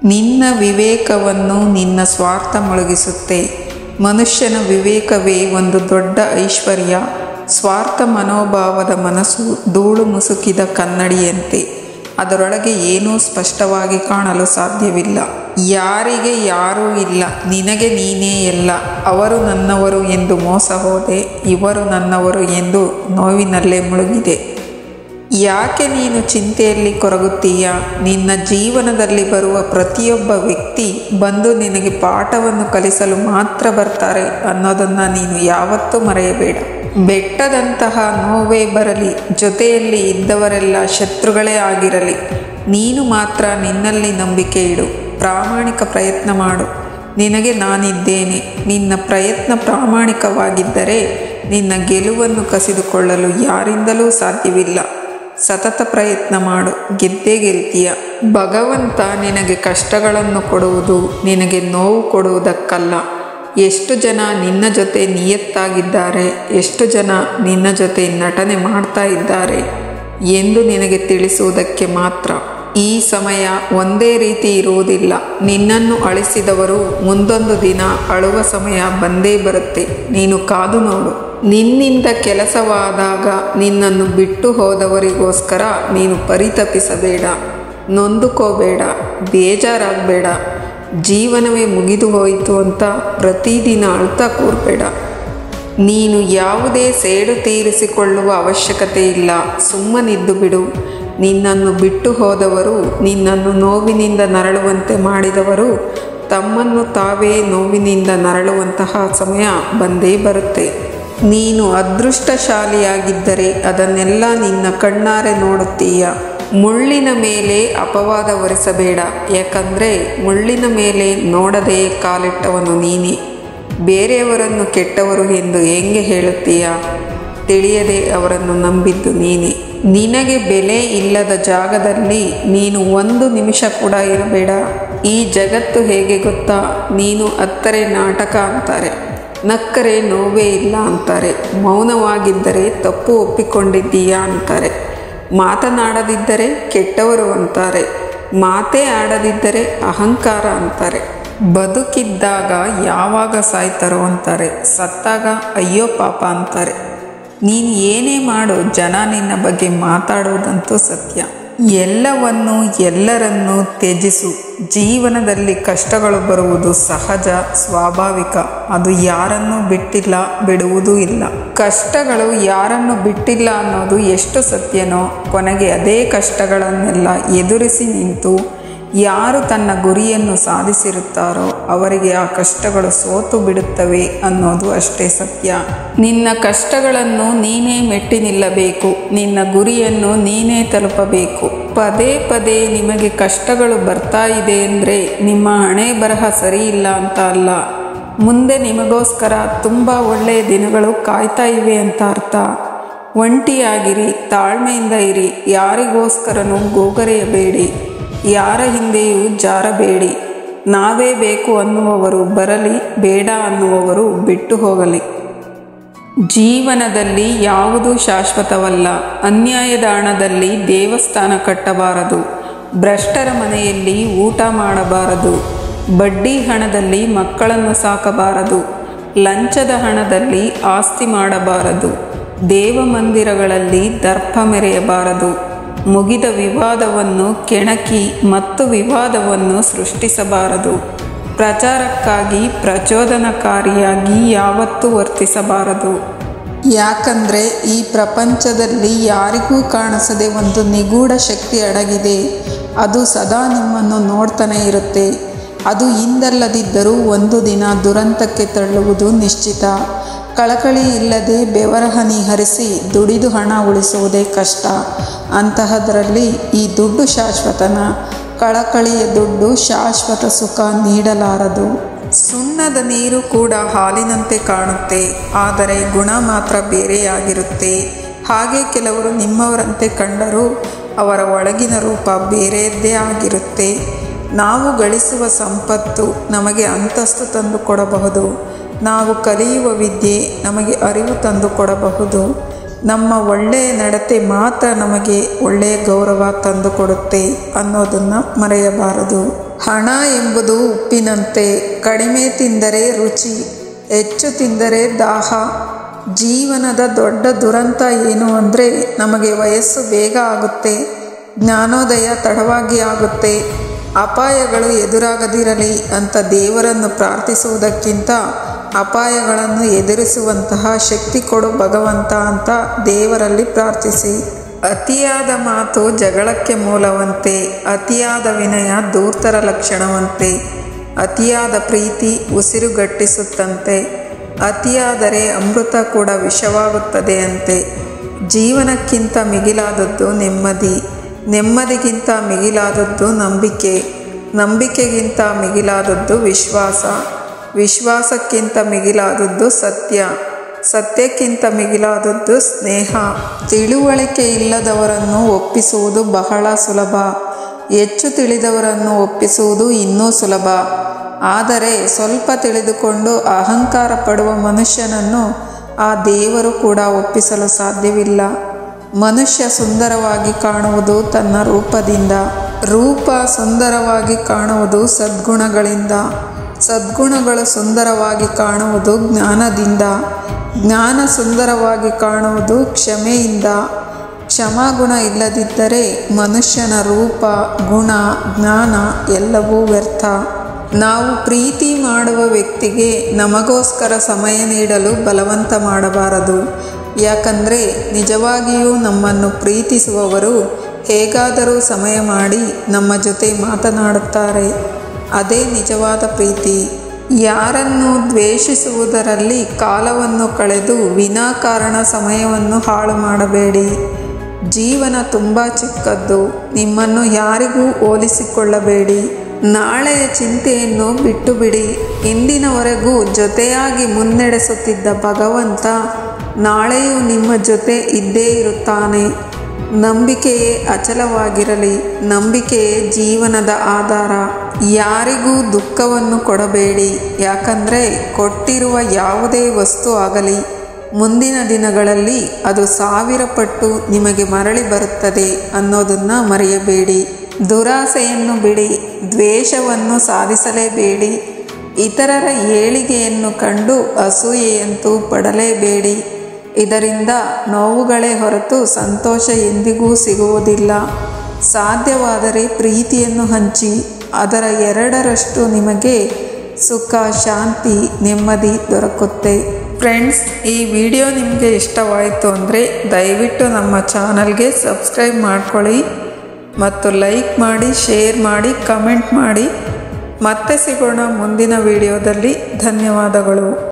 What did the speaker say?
ನಿನ್ನ ವಿವೇಕವನ್ನು ನಿನ್ನ ಸ್ವಾರ್ಥ ಮುಳುಗಿಸುತ್ತೆ ಮನುಷ್ಯನ ವಿವೇಕವೇ ಒಂದು ದೊಡ್ಡ ಐಶ್ವರ್ಯ ಸ್ವಾರ್ಥ ಮನೋಭಾವದ ಮನಸ್ಸು ಧೂಳು ಮುಸುಕಿದ ಕನ್ನಡಿಯಂತೆ ಅದರೊಳಗೆ ಏನೂ ಸ್ಪಷ್ಟವಾಗಿ ಕಾಣಲು ಸಾಧ್ಯವಿಲ್ಲ ಯಾರಿಗೆ ಯಾರೂ ಇಲ್ಲ ನಿನಗೆ ನೀನೇ ಎಲ್ಲ ಅವರು ನನ್ನವರು ಎಂದು ಮೋಸ ಹೋದೆ ಇವರು ನನ್ನವರು ಎಂದು ನೋವಿನಲ್ಲೇ ಮುಳುಗಿದೆ ಯಾಕೆ ನೀನು ಚಿಂತೆಯಲ್ಲಿ ಕೊರಗುತ್ತೀಯ ನಿನ್ನ ಜೀವನದಲ್ಲಿ ಬರುವ ಪ್ರತಿಯೊಬ್ಬ ವ್ಯಕ್ತಿ ಬಂದು ನಿನಗೆ ಪಾಠವನ್ನು ಕಲಿಸಲು ಮಾತ್ರ ಬರ್ತಾರೆ ಅನ್ನೋದನ್ನು ನೀನು ಯಾವತ್ತೂ ಮರೆಯಬೇಡ ಬೆಟ್ಟದಂತಹ ನೋವೇ ಬರಲಿ ಜೊತೆಯಲ್ಲಿ ಇದ್ದವರೆಲ್ಲ ಶತ್ರುಗಳೇ ಆಗಿರಲಿ ನೀನು ಮಾತ್ರ ನಿನ್ನಲ್ಲಿ ನಂಬಿಕೆ ಇಡು ಪ್ರಾಮಾಣಿಕ ಪ್ರಯತ್ನ ಮಾಡು ನಿನಗೆ ನಾನಿದ್ದೇನೆ ನಿನ್ನ ಪ್ರಯತ್ನ ಪ್ರಾಮಾಣಿಕವಾಗಿದ್ದರೆ ನಿನ್ನ ಗೆಲುವನ್ನು ಕಸಿದುಕೊಳ್ಳಲು ಯಾರಿಂದಲೂ ಸಾಧ್ಯವಿಲ್ಲ ಸತತ ಪ್ರಯತ್ನ ಮಾಡು ಗೆದ್ದೇ ಗೆಲ್ತೀಯ ಭಗವಂತ ನಿನಗೆ ಕಷ್ಟಗಳನ್ನು ಕೊಡುವುದು ನಿನಗೆ ನೋವು ಕೊಡುವುದಕ್ಕಲ್ಲ ಎಷ್ಟು ಜನ ನಿನ್ನ ಜೊತೆ ನಿಯತ್ತಾಗಿದ್ದಾರೆ ಎಷ್ಟು ಜನ ನಿನ್ನ ಜೊತೆ ನಟನೆ ಮಾಡ್ತಾ ಇದ್ದಾರೆ ಎಂದು ನಿನಗೆ ತಿಳಿಸುವುದಕ್ಕೆ ಮಾತ್ರ ಈ ಸಮಯ ಒಂದೇ ರೀತಿ ಇರುವುದಿಲ್ಲ ನಿನ್ನನ್ನು ಅಳಿಸಿದವರು ಮುಂದೊಂದು ದಿನ ಅಳುವ ಸಮಯ ಬಂದೇ ಬರುತ್ತೆ ನೀನು ಕಾದು ನೋಡು ನಿನ್ನಿಂದ ಕೆಲಸವಾದಾಗ ನಿನ್ನನ್ನು ಬಿಟ್ಟು ಹೋದವರಿಗೋಸ್ಕರ ನೀನು ಪರಿತಪಿಸಬೇಡ ನೊಂದುಕೋಬೇಡ ಬೇಜಾರಾಗಬೇಡ ಜೀವನವೇ ಮುಗಿದು ಹೋಯಿತು ಅಂತ ಪ್ರತಿದಿನ ಅಳ್ತಾ ಕೂರ್ಬೇಡ ನೀನು ಯಾವುದೇ ಸೇಡು ತೀರಿಸಿಕೊಳ್ಳುವ ಅವಶ್ಯಕತೆ ಇಲ್ಲ ಸುಮ್ಮನಿದ್ದು ಬಿಡು ನಿನ್ನನ್ನು ಬಿಟ್ಟು ಹೋದವರು ನಿನ್ನನ್ನು ನೋವಿನಿಂದ ನರಳುವಂತೆ ಮಾಡಿದವರು ತಮ್ಮನ್ನು ತಾವೇ ನೋವಿನಿಂದ ನರಳುವಂತಹ ಸಮಯ ಬಂದೇ ಬರುತ್ತೆ ನೀನು ಅದೃಷ್ಟಶಾಲಿಯಾಗಿದ್ದರೆ ಅದನ್ನೆಲ್ಲ ನಿನ್ನ ಕಣ್ಣಾರೆ ನೋಡುತ್ತೀಯ ಮುಳ್ಳಿನ ಮೇಲೆ ಅಪವಾದ ಹೊರಿಸಬೇಡ ಯಾಕಂದರೆ ಮುಳ್ಳಿನ ಮೇಲೆ ನೋಡದೆ ಕಾಲಿಟ್ಟವನು ನೀನೇ ಬೇರೆಯವರನ್ನು ಕೆಟ್ಟವರು ಎಂದು ಹೆಂಗೆ ಹೇಳುತ್ತೀಯ ತಿಳಿಯದೆ ಅವರನ್ನು ನಂಬಿದ್ದು ನೀನೇ ನಿನಗೆ ಬೆಲೆ ಇಲ್ಲದ ಜಾಗದಲ್ಲಿ ನೀನು ಒಂದು ನಿಮಿಷ ಕೂಡ ಇರಬೇಡ ಈ ಜಗತ್ತು ಹೇಗೆ ಗೊತ್ತಾ ನೀನು ಅತ್ತರೆ ನಾಟಕ ಅಂತಾರೆ ನಕ್ಕರೆ ನೋವೇ ಇಲ್ಲ ಅಂತಾರೆ ಮೌನವಾಗಿದ್ದರೆ ತಪ್ಪು ಒಪ್ಪಿಕೊಂಡಿದ್ದೀಯಾ ಅಂತಾರೆ ಮಾತನಾಡದಿದ್ದರೆ ಕೆಟ್ಟವರು ಅಂತಾರೆ ಮಾತೇ ಆಡದಿದ್ದರೆ ಅಹಂಕಾರ ಅಂತಾರೆ ಬದುಕಿದ್ದಾಗ ಯಾವಾಗ ಸಾಯ್ತಾರೋ ಅಂತಾರೆ ಸತ್ತಾಗ ಅಯ್ಯೋ ಪಾಪ ಅಂತಾರೆ ನೀನು ಏನೇ ಮಾಡು ಜನ ನಿನ್ನ ಬಗ್ಗೆ ಮಾತಾಡುವುದಂತೂ ಸತ್ಯ ಎಲ್ಲವನ್ನು ಎಲ್ಲರನ್ನೂ ತ್ಯಜಿಸು ಜೀವನದಲ್ಲಿ ಕಷ್ಟಗಳು ಬರುವುದು ಸಹಜ ಸ್ವಾಭಾವಿಕ ಅದು ಯಾರನ್ನೂ ಬಿಟ್ಟಿಲ್ಲ ಬಿಡುವುದೂ ಇಲ್ಲ ಕಷ್ಟಗಳು ಯಾರನ್ನು ಬಿಟ್ಟಿಲ್ಲ ಅನ್ನೋದು ಎಷ್ಟು ಸತ್ಯನೋ ಕೊನೆಗೆ ಅದೇ ಕಷ್ಟಗಳನ್ನೆಲ್ಲ ಎದುರಿಸಿ ನಿಂತು ಯಾರು ತನ್ನ ಗುರಿಯನ್ನು ಸಾಧಿಸಿರುತ್ತಾರೋ ಅವರಿಗೆ ಆ ಕಷ್ಟಗಳು ಸೋತು ಬಿಡುತ್ತವೆ ಅನ್ನೋದು ಅಷ್ಟೇ ಸತ್ಯ ನಿನ್ನ ಕಷ್ಟಗಳನ್ನು ನೀನೇ ಮೆಟ್ಟಿ ನಿಲ್ಲಬೇಕು ನಿನ್ನ ಗುರಿಯನ್ನು ನೀನೇ ತಲುಪಬೇಕು ಪದೇ ಪದೇ ನಿಮಗೆ ಕಷ್ಟಗಳು ಬರ್ತಾ ಇದೆ ಅಂದರೆ ನಿಮ್ಮ ಹಣೆ ಬರಹ ಸರಿ ಇಲ್ಲ ಅಂತ ಅಲ್ಲ ಮುಂದೆ ನಿಮಗೋಸ್ಕರ ತುಂಬ ಒಳ್ಳೆಯ ದಿನಗಳು ಕಾಯ್ತಾ ಇವೆ ಅಂತ ಅರ್ಥ ಒಂಟಿಯಾಗಿರಿ ತಾಳ್ಮೆಯಿಂದ ಇರಿ ಯಾರಿಗೋಸ್ಕರನೂ ಗೋಗರೆಯಬೇಡಿ ಯಾರ ಹಿಂದೆಯೂ ಜಾರಬೇಡಿ ನಾವೇ ಬೇಕು ಅನ್ನುವವರು ಬರಲಿ ಬೇಡ ಅನ್ನುವವರು ಬಿಟ್ಟು ಹೋಗಲಿ ಜೀವನದಲ್ಲಿ ಯಾವುದೂ ಶಾಶ್ವತವಲ್ಲ ಅನ್ಯಾಯದ ಹಣದಲ್ಲಿ ದೇವಸ್ಥಾನ ಕಟ್ಟಬಾರದು ಭ್ರಷ್ಟರ ಮನೆಯಲ್ಲಿ ಊಟ ಮಾಡಬಾರದು ಬಡ್ಡಿ ಹಣದಲ್ಲಿ ಮಕ್ಕಳನ್ನು ಸಾಕಬಾರದು ಲಂಚದ ಹಣದಲ್ಲಿ ಆಸ್ತಿ ಮಾಡಬಾರದು ದೇವಮಂದಿರಗಳಲ್ಲಿ ದರ್ಪ ಮೆರೆಯಬಾರದು ಮುಗಿದ ವಿವಾದವನ್ನು ಕೆಣಕಿ ಮತ್ತು ವಿವಾದವನ್ನು ಸೃಷ್ಟಿಸಬಾರದು ಪ್ರಚಾರಕ್ಕಾಗಿ ಪ್ರಚೋದನಕಾರಿಯಾಗಿ ಯಾವತ್ತೂ ವರ್ತಿಸಬಾರದು ಯಾಕಂದರೆ ಈ ಪ್ರಪಂಚದಲ್ಲಿ ಯಾರಿಗೂ ಕಾಣಿಸದೆ ಒಂದು ನಿಗೂಢ ಶಕ್ತಿ ಅಡಗಿದೆ ಅದು ಸದಾ ನಿಮ್ಮನ್ನು ನೋಡ್ತಾನೆ ಇರುತ್ತೆ ಅದು ಇಂದಲ್ಲದಿದ್ದರೂ ಒಂದು ದಿನ ದುರಂತಕ್ಕೆ ತಳ್ಳುವುದು ನಿಶ್ಚಿತ ಕಳಕಳಿ ಇಲ್ಲದೆ ಬೆವರ ಹನಿ ಹರಿಸಿ ದುಡಿದು ಹಣ ಉಳಿಸುವುದೇ ಕಷ್ಟ ಅಂತಹದರಲ್ಲಿ ಈ ದುಡ್ಡು ಶಾಶ್ವತನ ಕಳಕಳಿಯ ದುಡ್ಡು ಶಾಶ್ವತ ಸುಖ ನೀಡಲಾರದು ಸುಣ್ಣದ ನೀರು ಕೂಡ ಹಾಲಿನಂತೆ ಕಾಣುತ್ತೆ ಆದರೆ ಗುಣ ಮಾತ್ರ ಬೇರೆಯಾಗಿರುತ್ತೆ ಹಾಗೆ ಕೆಲವರು ನಿಮ್ಮವರಂತೆ ಕಂಡರೂ ಅವರ ಒಳಗಿನ ರೂಪ ಬೇರೆಯದ್ದೇ ಆಗಿರುತ್ತೆ ನಾವು ಗಳಿಸುವ ಸಂಪತ್ತು ನಮಗೆ ಅಂತಸ್ತು ತಂದು ಕೊಡಬಹುದು ನಾವು ಕಲಿಯುವ ವಿದ್ಯೆ ನಮಗೆ ಅರಿವು ತಂದು ಕೊಡಬಹುದು ನಮ್ಮ ಒಳ್ಳೆಯ ನಡತೆ ಮಾತ್ರ ನಮಗೆ ಒಳ್ಳೆಯ ಗೌರವ ತಂದುಕೊಡುತ್ತೆ ಅನ್ನೋದನ್ನು ಮರೆಯಬಾರದು ಹಣ ಎಂಬುದು ಉಪ್ಪಿನಂತೆ ಕಡಿಮೆ ತಿಂದರೆ ರುಚಿ ಹೆಚ್ಚು ತಿಂದರೆ ದಾಹ ಜೀವನದ ದೊಡ್ಡ ದುರಂತ ಏನು ಅಂದರೆ ನಮಗೆ ವಯಸ್ಸು ಬೇಗ ಆಗುತ್ತೆ ಜ್ಞಾನೋದಯ ತಡವಾಗಿ ಆಗುತ್ತೆ ಅಪಾಯಗಳು ಎದುರಾಗದಿರಲಿ ಅಂತ ದೇವರನ್ನು ಪ್ರಾರ್ಥಿಸುವುದಕ್ಕಿಂತ ಅಪಾಯಗಳನ್ನು ಎದುರಿಸುವಂತಹ ಶಕ್ತಿ ಕೊಡು ಭಗವಂತ ಅಂತ ದೇವರಲ್ಲಿ ಪ್ರಾರ್ಥಿಸಿ ಅತಿಯಾದ ಮಾತು ಜಗಳಕ್ಕೆ ಮೂಲವಂತೆ ಅತಿಯಾದ ವಿನಯ ಧೂರ್ತರ ಲಕ್ಷಣವಂತೆ ಅತಿಯಾದ ಪ್ರೀತಿ ಉಸಿರುಗಟ್ಟಿಸುತ್ತಂತೆ ಅತಿಯಾದರೆ ಅಮೃತ ಕೂಡ ವಿಷವಾಗುತ್ತದೆ ಅಂತೆ ಜೀವನಕ್ಕಿಂತ ಮಿಗಿಲಾದದ್ದು ನೆಮ್ಮದಿ ನೆಮ್ಮದಿಗಿಂತ ಮಿಗಿಲಾದದ್ದು ನಂಬಿಕೆ ನಂಬಿಕೆಗಿಂತ ಮಿಗಿಲಾದದ್ದು ವಿಶ್ವಾಸ ವಿಶ್ವಾಸಕ್ಕಿಂತ ಮಿಗಿಲಾದದ್ದು ಸತ್ಯ ಸತ್ಯಕ್ಕಿಂತ ಮಿಗಿಲಾದದ್ದು ಸ್ನೇಹ ತಿಳುವಳಿಕೆ ಇಲ್ಲದವರನ್ನು ಒಪ್ಪಿಸುವುದು ಬಹಳ ಸುಲಭ ಹೆಚ್ಚು ತಿಳಿದವರನ್ನು ಒಪ್ಪಿಸುವುದು ಇನ್ನೂ ಸುಲಭ ಆದರೆ ಸ್ವಲ್ಪ ತಿಳಿದುಕೊಂಡು ಅಹಂಕಾರ ಪಡುವ ಮನುಷ್ಯನನ್ನು ಆ ದೇವರು ಕೂಡ ಒಪ್ಪಿಸಲು ಸಾಧ್ಯವಿಲ್ಲ ಮನುಷ್ಯ ಸುಂದರವಾಗಿ ಕಾಣುವುದು ತನ್ನ ರೂಪದಿಂದ ರೂಪ ಸುಂದರವಾಗಿ ಕಾಣುವುದು ಸದ್ಗುಣಗಳಿಂದ ಸದ್ಗುಣಗಳು ಸುಂದರವಾಗಿ ಕಾಣುವುದು ಜ್ಞಾನದಿಂದ ಜ್ಞಾನ ಸುಂದರವಾಗಿ ಕಾಣುವುದು ಕ್ಷಮೆಯಿಂದ ಕ್ಷಮಾಗುಣ ಇಲ್ಲದಿದ್ದರೆ ಮನುಷ್ಯನ ರೂಪ ಗುಣ ಜ್ಞಾನ ಎಲ್ಲವೂ ವ್ಯರ್ಥ ನಾವು ಪ್ರೀತಿ ಮಾಡುವ ವ್ಯಕ್ತಿಗೆ ನಮಗೋಸ್ಕರ ಸಮಯ ನೀಡಲು ಬಲವಂತ ಮಾಡಬಾರದು ಯಾಕಂದರೆ ನಿಜವಾಗಿಯೂ ನಮ್ಮನ್ನು ಪ್ರೀತಿಸುವವರು ಹೇಗಾದರೂ ಸಮಯ ಮಾಡಿ ನಮ್ಮ ಜೊತೆ ಮಾತನಾಡುತ್ತಾರೆ ಅದೇ ನಿಜವಾದ ಪ್ರೀತಿ ಯಾರನ್ನು ದ್ವೇಷಿಸುವುದರಲ್ಲಿ ಕಾಲವನ್ನು ಕಳೆದು ವಿನಾಕಾರಣ ಸಮಯವನ್ನು ಹಾಳು ಮಾಡಬೇಡಿ ಜೀವನ ತುಂಬ ಚಿಕ್ಕದ್ದು ನಿಮ್ಮನ್ನು ಯಾರಿಗೂ ಹೋಲಿಸಿಕೊಳ್ಳಬೇಡಿ ನಾಳೆಯ ಚಿಂತೆಯನ್ನು ಬಿಟ್ಟು ಬಿಡಿ ಇಂದಿನವರೆಗೂ ಜೊತೆಯಾಗಿ ಮುನ್ನಡೆಸುತ್ತಿದ್ದ ಭಗವಂತ ನಾಳೆಯೂ ನಿಮ್ಮ ಜೊತೆ ಇದ್ದೇ ಇರುತ್ತಾನೆ ನಂಬಿಕೆಯೇ ಅಚಲವಾಗಿರಲಿ ನಂಬಿಕೆಯೇ ಜೀವನದ ಆಧಾರ ಯಾರಿಗೂ ದುಃಖವನ್ನು ಕೊಡಬೇಡಿ ಯಾಕಂದರೆ ಕೊಟ್ಟಿರುವ ಯಾವುದೇ ವಸ್ತು ಆಗಲಿ ಮುಂದಿನ ದಿನಗಳಲ್ಲಿ ಅದು ಸಾವಿರ ಪಟ್ಟು ನಿಮಗೆ ಮರಳಿ ಬರುತ್ತದೆ ಅನ್ನೋದನ್ನು ಮರೆಯಬೇಡಿ ದುರಾಸೆಯನ್ನು ಬಿಡಿ ದ್ವೇಷವನ್ನು ಸಾಧಿಸಲೇಬೇಡಿ ಇತರರ ಏಳಿಗೆಯನ್ನು ಕಂಡು ಅಸೂಯೆಯಂತೂ ಪಡಲೇಬೇಡಿ ಇದರಿಂದ ನೋವುಗಳೇ ಹೊರತು ಸಂತೋಷ ಎಂದಿಗೂ ಸಿಗುವುದಿಲ್ಲ ಸಾಧ್ಯವಾದರೆ ಪ್ರೀತಿಯನ್ನು ಹಂಚಿ ಅದರ ಎರಡರಷ್ಟು ನಿಮಗೆ ಸುಖ ಶಾಂತಿ ನೆಮ್ಮದಿ ದೊರಕುತ್ತೆ ಫ್ರೆಂಡ್ಸ್ ಈ ವಿಡಿಯೋ ನಿಮಗೆ ಇಷ್ಟವಾಯಿತು ಅಂದರೆ ದಯವಿಟ್ಟು ನಮ್ಮ ಚಾನಲ್ಗೆ ಸಬ್ಸ್ಕ್ರೈಬ್ ಮಾಡ್ಕೊಳ್ಳಿ ಮತ್ತು ಲೈಕ್ ಮಾಡಿ ಶೇರ್ ಮಾಡಿ ಕಮೆಂಟ್ ಮಾಡಿ ಮತ್ತೆ ಸಿಗೋಣ ಮುಂದಿನ ವಿಡಿಯೋದಲ್ಲಿ ಧನ್ಯವಾದಗಳು